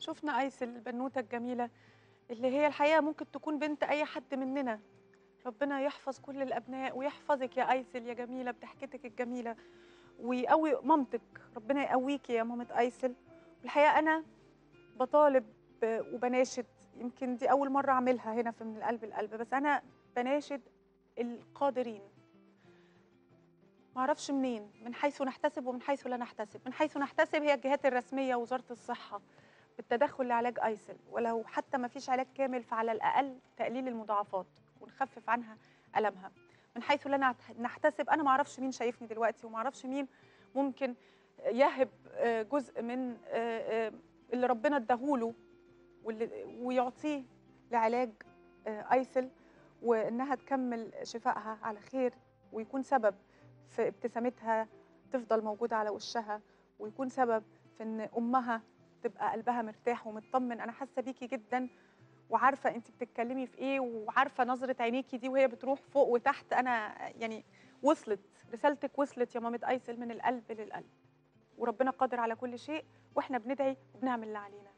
شفنا ايسل البنوته الجميله اللي هي الحقيقه ممكن تكون بنت اي حد مننا ربنا يحفظ كل الابناء ويحفظك يا ايسل يا جميله بضحكتك الجميله ويقوي مامتك ربنا يقويكي يا مامه ايسل الحقيقه انا بطالب وبناشد يمكن دي اول مره اعملها هنا في من القلب القلب بس انا بناشد القادرين ما اعرفش منين من حيث نحتسب ومن حيث لا نحتسب من حيث نحتسب هي الجهات الرسميه وزاره الصحه بالتدخل لعلاج ايسل ولو حتى ما فيش علاج كامل فعلى الاقل تقليل المضاعفات ونخفف عنها المها من حيث لا نعت- نحتسب انا ما اعرفش مين شايفني دلوقتي وما اعرفش مين ممكن يهب آه، جزء من آه، آه، اللي ربنا اداهوله واللي- ويعطيه لعلاج آه، ايسل وانها تكمل شفائها على خير ويكون سبب في ابتسامتها تفضل موجوده على وشها ويكون سبب في ان امها تبقى قلبها مرتاح ومطمن انا حاسه بيكي جدا وعارفه انت بتتكلمي في ايه وعارفه نظره عينيكي دي وهي بتروح فوق وتحت انا يعني وصلت رسالتك وصلت يا مامة ايسل من القلب للقلب وربنا قادر على كل شيء واحنا بندعي وبنعمل اللي علينا